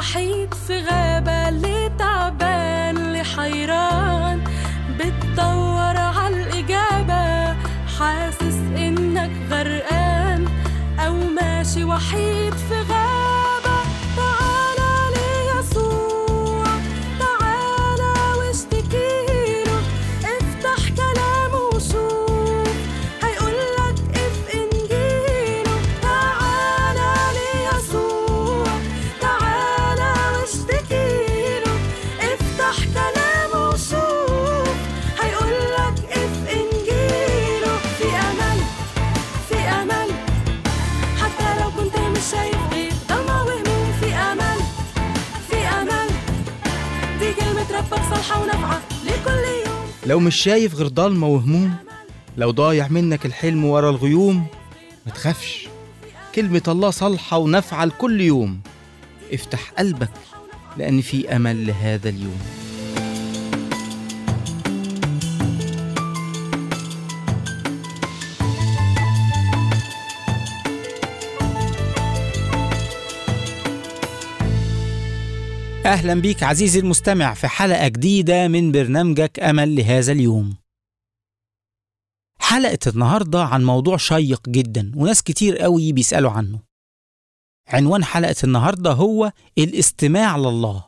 وحيد في غابة اللي تعبان اللي حيران بتدور عالإجابة حاسس إنك غرقان أو ماشي وحيد في غابة تعالى ليسوع تعالى واشتكيله افتح كلامه وشوف هيقولك اف انجيله تعالى ليسوع تعالى واشتكيله افتح كلامه وشوف هيقولك اف انجيله في امل في امل حتى لو كنت مش شايف غير ضلمة وهموم في امل في امل دي كلمة ربك صالحة ونافعة لكل يوم لو مش شايف غير ضلمة وهموم لو ضايع منك الحلم ورا الغيوم ما تخافش كلمة الله صالحة ونافعة لكل يوم افتح قلبك لأن في أمل لهذا اليوم أهلا بيك عزيزي المستمع في حلقة جديدة من برنامجك أمل لهذا اليوم حلقة النهاردة عن موضوع شيق جدا وناس كتير قوي بيسألوا عنه عنوان حلقة النهاردة هو الاستماع لله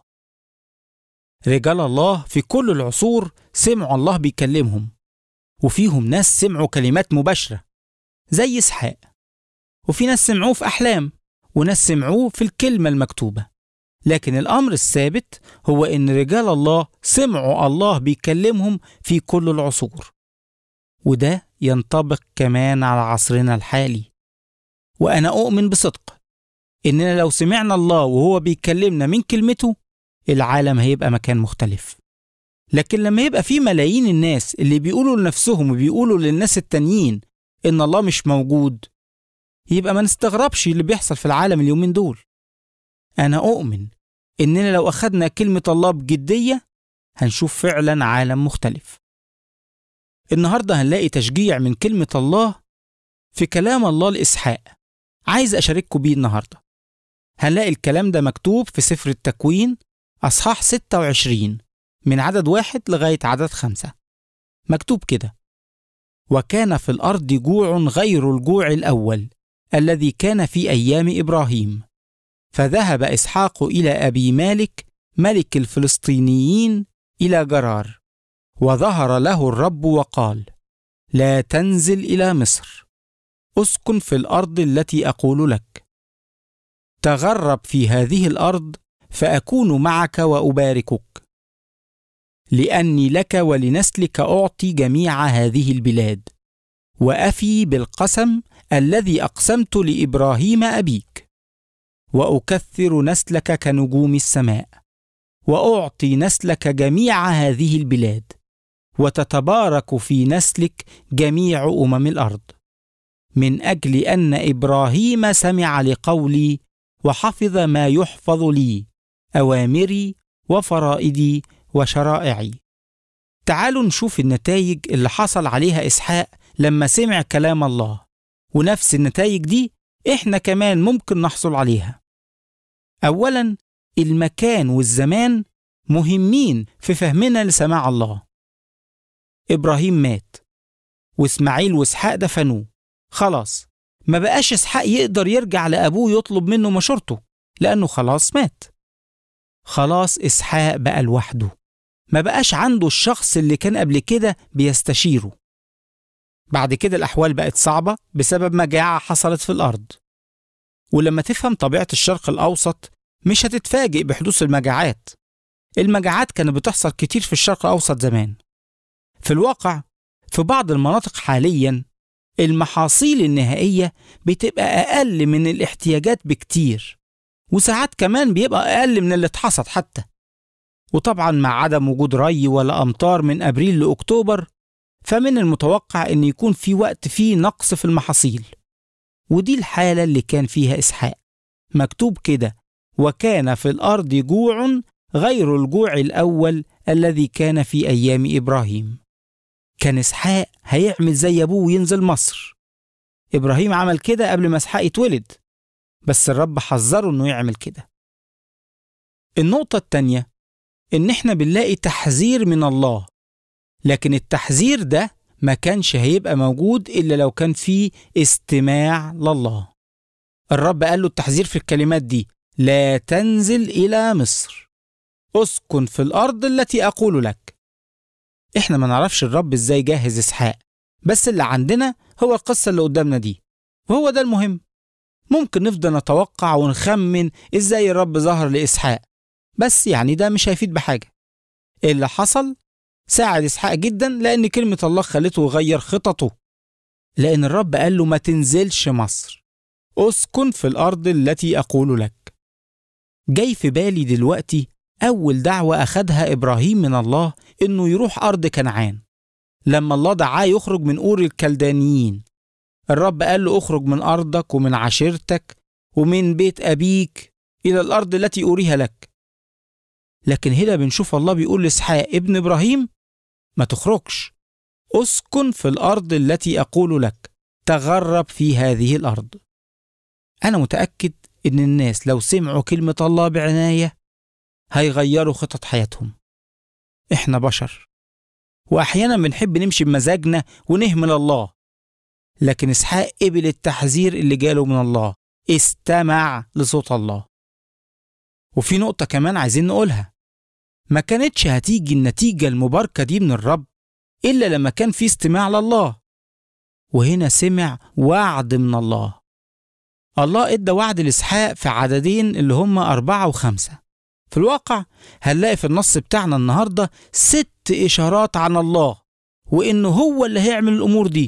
رجال الله في كل العصور سمعوا الله بيكلمهم وفيهم ناس سمعوا كلمات مباشرة زي إسحاق وفي ناس سمعوه في أحلام وناس سمعوه في الكلمة المكتوبة لكن الأمر الثابت هو إن رجال الله سمعوا الله بيكلمهم في كل العصور وده ينطبق كمان على عصرنا الحالي وأنا أؤمن بصدق إننا لو سمعنا الله وهو بيكلمنا من كلمته العالم هيبقى مكان مختلف لكن لما يبقى في ملايين الناس اللي بيقولوا لنفسهم وبيقولوا للناس التانيين إن الله مش موجود يبقى ما نستغربش اللي بيحصل في العالم اليومين دول أنا أؤمن إننا لو أخدنا كلمة الله بجدية هنشوف فعلا عالم مختلف النهاردة هنلاقي تشجيع من كلمة الله في كلام الله لإسحاق عايز أشارككم بيه النهاردة هنلاقي الكلام ده مكتوب في سفر التكوين أصحاح 26 من عدد واحد لغاية عدد خمسة مكتوب كده وكان في الأرض جوع غير الجوع الأول الذي كان في أيام إبراهيم فذهب إسحاق إلى أبي مالك ملك الفلسطينيين إلى جرار وظهر له الرب وقال لا تنزل إلى مصر اسكن في الأرض التي أقول لك تغرب في هذه الأرض فأكون معك وأباركك لأني لك ولنسلك أعطي جميع هذه البلاد وأفي بالقسم الذي أقسمت لإبراهيم أبيك واكثر نسلك كنجوم السماء واعطي نسلك جميع هذه البلاد وتتبارك في نسلك جميع امم الارض من اجل ان ابراهيم سمع لقولي وحفظ ما يحفظ لي اوامري وفرائدي وشرائعي تعالوا نشوف النتائج اللي حصل عليها اسحاق لما سمع كلام الله ونفس النتائج دي احنا كمان ممكن نحصل عليها اولا المكان والزمان مهمين في فهمنا لسماع الله ابراهيم مات واسماعيل واسحاق دفنوه خلاص ما بقاش اسحاق يقدر يرجع لابوه يطلب منه مشورته لانه خلاص مات خلاص اسحاق بقى لوحده ما بقاش عنده الشخص اللي كان قبل كده بيستشيره بعد كده الأحوال بقت صعبة بسبب مجاعة حصلت في الأرض ولما تفهم طبيعة الشرق الأوسط مش هتتفاجئ بحدوث المجاعات المجاعات كانت بتحصل كتير في الشرق الأوسط زمان في الواقع في بعض المناطق حاليا المحاصيل النهائية بتبقى أقل من الاحتياجات بكتير وساعات كمان بيبقى أقل من اللي اتحصد حتى وطبعا مع عدم وجود ري ولا أمطار من أبريل لأكتوبر فمن المتوقع أن يكون في وقت فيه نقص في المحاصيل ودي الحالة اللي كان فيها إسحاق مكتوب كده وكان في الأرض جوع غير الجوع الأول الذي كان في أيام إبراهيم كان إسحاق هيعمل زي أبوه وينزل مصر إبراهيم عمل كده قبل ما إسحاق يتولد بس الرب حذره إنه يعمل كده النقطة التانية إن إحنا بنلاقي تحذير من الله لكن التحذير ده ما كانش هيبقى موجود إلا لو كان فيه استماع لله الرب قال له التحذير في الكلمات دي لا تنزل إلى مصر اسكن في الأرض التي أقول لك إحنا ما نعرفش الرب إزاي جهز إسحاق بس اللي عندنا هو القصة اللي قدامنا دي وهو ده المهم ممكن نفضل نتوقع ونخمن إزاي الرب ظهر لإسحاق بس يعني ده مش هيفيد بحاجة اللي حصل ساعد إسحاق جدا لأن كلمة الله خلته يغير خططه لأن الرب قال له ما تنزلش مصر اسكن في الأرض التي أقول لك جاي في بالي دلوقتي أول دعوة أخدها إبراهيم من الله إنه يروح أرض كنعان لما الله دعاه يخرج من أور الكلدانيين الرب قال له اخرج من أرضك ومن عشيرتك ومن بيت أبيك إلى الأرض التي أريها لك لكن هنا بنشوف الله بيقول لإسحاق ابن إبراهيم ما تخرجش اسكن في الأرض التي أقول لك تغرب في هذه الأرض أنا متأكد إن الناس لو سمعوا كلمة الله بعناية هيغيروا خطط حياتهم إحنا بشر وأحيانا بنحب نمشي بمزاجنا ونهمل الله لكن إسحاق قبل التحذير اللي جاله من الله استمع لصوت الله وفي نقطة كمان عايزين نقولها ما كانتش هتيجي النتيجة المباركة دي من الرب إلا لما كان في استماع لله وهنا سمع وعد من الله الله ادى وعد لإسحاق في عددين اللي هم أربعة وخمسة في الواقع هنلاقي في النص بتاعنا النهاردة ست إشارات عن الله وإنه هو اللي هيعمل الأمور دي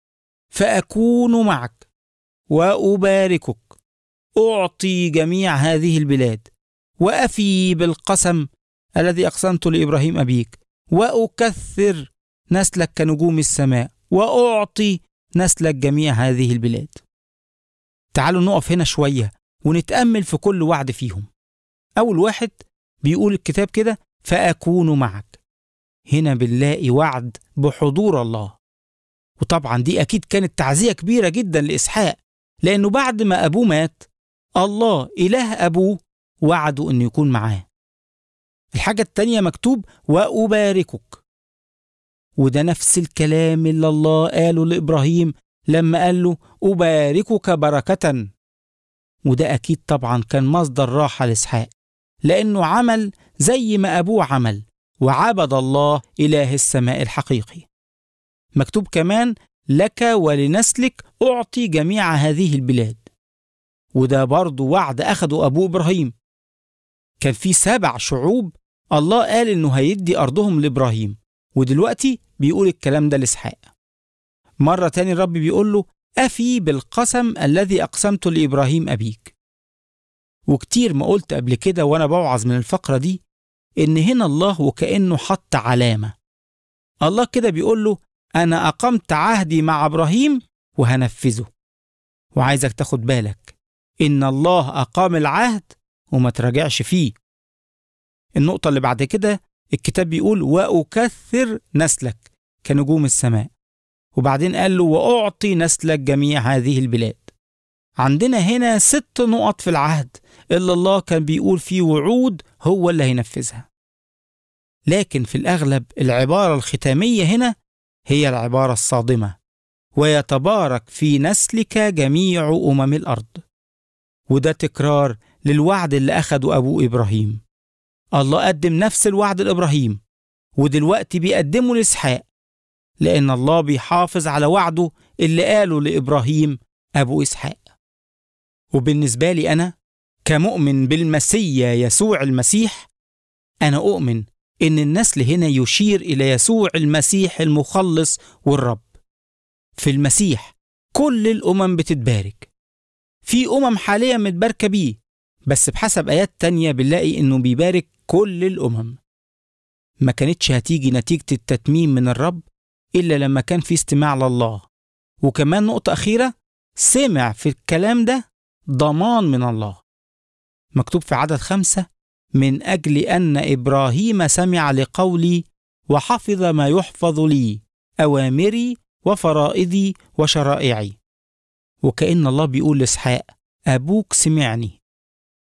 فأكون معك وأباركك أعطي جميع هذه البلاد وأفي بالقسم الذي أقسمت لإبراهيم أبيك وأكثر نسلك كنجوم السماء وأعطي نسلك جميع هذه البلاد تعالوا نقف هنا شوية ونتأمل في كل وعد فيهم أول واحد بيقول الكتاب كده فأكون معك هنا بنلاقي وعد بحضور الله وطبعا دي أكيد كانت تعزية كبيرة جدا لإسحاق لأنه بعد ما أبوه مات الله إله أبوه وعده أنه يكون معاه الحاجة التانية مكتوب وأباركك وده نفس الكلام اللي الله قاله لإبراهيم لما قال له أباركك بركة وده أكيد طبعا كان مصدر راحة لإسحاق لأنه عمل زي ما أبوه عمل وعبد الله إله السماء الحقيقي مكتوب كمان لك ولنسلك أعطي جميع هذه البلاد وده برضه وعد أخده أبو إبراهيم كان في سبع شعوب الله قال إنه هيدي أرضهم لإبراهيم ودلوقتي بيقول الكلام ده لإسحاق مرة تاني الرب بيقول له أفي بالقسم الذي أقسمت لإبراهيم أبيك وكتير ما قلت قبل كده وأنا بوعظ من الفقرة دي إن هنا الله وكأنه حط علامة الله كده بيقول له أنا أقمت عهدي مع إبراهيم وهنفذه وعايزك تاخد بالك إن الله أقام العهد وما تراجعش فيه النقطة اللي بعد كده الكتاب بيقول وأكثر نسلك كنجوم السماء وبعدين قال له وأعطي نسلك جميع هذه البلاد عندنا هنا ست نقط في العهد اللي الله كان بيقول فيه وعود هو اللي هينفذها لكن في الأغلب العبارة الختامية هنا هي العبارة الصادمة ويتبارك في نسلك جميع أمم الأرض وده تكرار للوعد اللي أخده أبو إبراهيم الله قدم نفس الوعد لإبراهيم ودلوقتي بيقدمه لإسحاق لأن الله بيحافظ على وعده اللي قاله لإبراهيم أبو إسحاق وبالنسبة لي أنا كمؤمن بالمسيا يسوع المسيح أنا أؤمن إن النسل هنا يشير إلى يسوع المسيح المخلص والرب في المسيح كل الأمم بتتبارك في أمم حاليا متباركة بيه بس بحسب آيات تانية بنلاقي إنه بيبارك كل الأمم ما كانتش هتيجي نتيجة التتميم من الرب إلا لما كان في استماع لله وكمان نقطة أخيرة سمع في الكلام ده ضمان من الله مكتوب في عدد خمسة من أجل أن إبراهيم سمع لقولي وحفظ ما يحفظ لي أوامري وفرائضي وشرائعي وكأن الله بيقول لإسحاق أبوك سمعني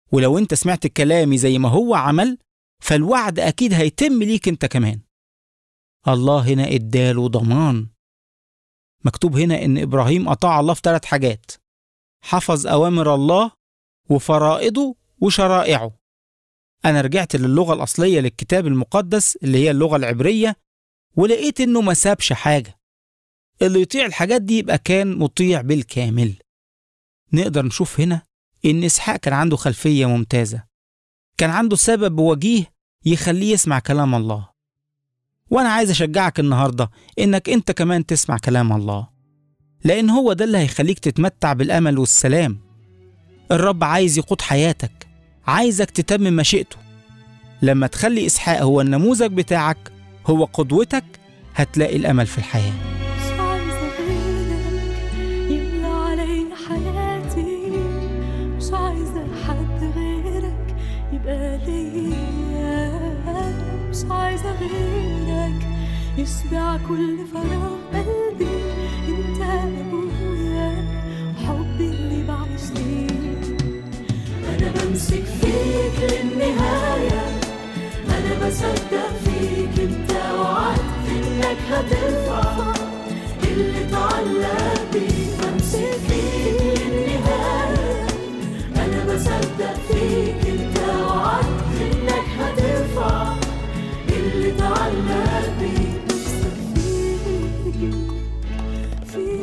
ولو انت سمعت كلامي زي ما هو عمل فالوعد أكيد هيتم ليك انت كمان الله هنا اداله ضمان مكتوب هنا ان ابراهيم اطاع الله في ثلاث حاجات حفظ اوامر الله وفرائضه وشرائعه انا رجعت للغه الاصليه للكتاب المقدس اللي هي اللغه العبريه ولقيت انه ما سابش حاجه اللي يطيع الحاجات دي يبقى كان مطيع بالكامل نقدر نشوف هنا ان اسحاق كان عنده خلفيه ممتازه كان عنده سبب وجيه يخليه يسمع كلام الله وانا عايز اشجعك النهارده انك انت كمان تسمع كلام الله لان هو ده اللي هيخليك تتمتع بالامل والسلام الرب عايز يقود حياتك عايزك تتمم مشيئته لما تخلي اسحاق هو النموذج بتاعك هو قدوتك هتلاقي الامل في الحياه مش عايزة غيرك يملى علي حياتي مش عايزة حد غيرك يبقى ليا مش عايزة غيرك يشبع كل فراغ قلبي انت ابويا وحبي اللي بعيش ليه انا بمسك فيك للنهاية انا بصدق فيك انت وعدت انك هترفع اللي اتعلق بيه بمسك فيك للنهاية انا بصدق فيك انت وعدت انك هترفع اللي اتعلق بيه بمسك فيك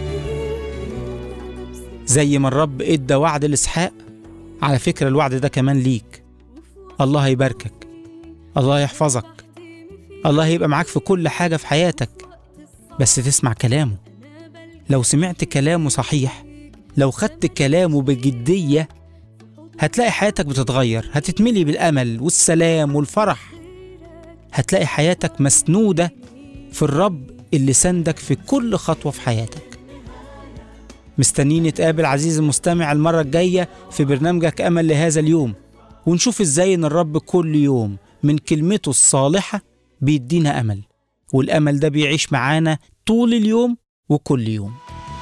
فيك زي ما الرب ادى وعد لاسحاق على فكره الوعد ده كمان ليك الله هيباركك الله يحفظك الله هيبقى معاك في كل حاجه في حياتك بس تسمع كلامه لو سمعت كلامه صحيح لو خدت كلامه بجديه هتلاقي حياتك بتتغير هتتملي بالامل والسلام والفرح هتلاقي حياتك مسنوده في الرب اللي سندك في كل خطوه في حياتك مستنيين نتقابل عزيزي المستمع المرة الجاية في برنامجك أمل لهذا اليوم ونشوف إزاي إن الرب كل يوم من كلمته الصالحة بيدينا أمل والأمل ده بيعيش معانا طول اليوم وكل يوم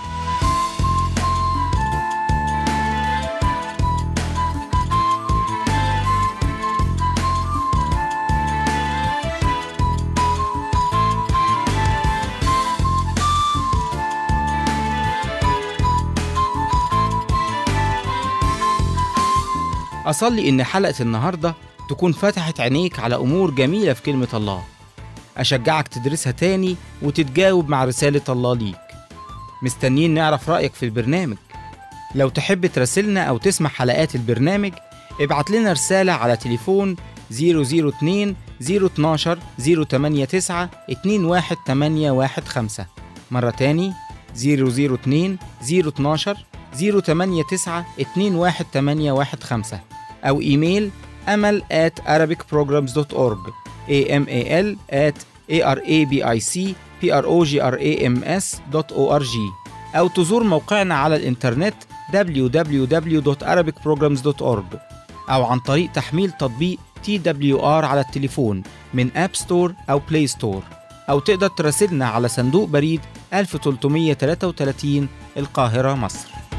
أصلي إن حلقة النهاردة تكون فتحت عينيك على أمور جميلة في كلمة الله أشجعك تدرسها تاني وتتجاوب مع رسالة الله ليك مستنيين نعرف رأيك في البرنامج لو تحب تراسلنا أو تسمع حلقات البرنامج ابعت لنا رسالة على تليفون 002 012 089 21815 مرة تاني 002 012 089 21815 أو إيميل أمل at arabicprograms.org amal at arabicprograms.org أو تزور موقعنا على الإنترنت www.arabicprograms.org أو عن طريق تحميل تطبيق TWR على التليفون من أب ستور أو بلاي ستور أو تقدر تراسلنا على صندوق بريد 1333 القاهرة مصر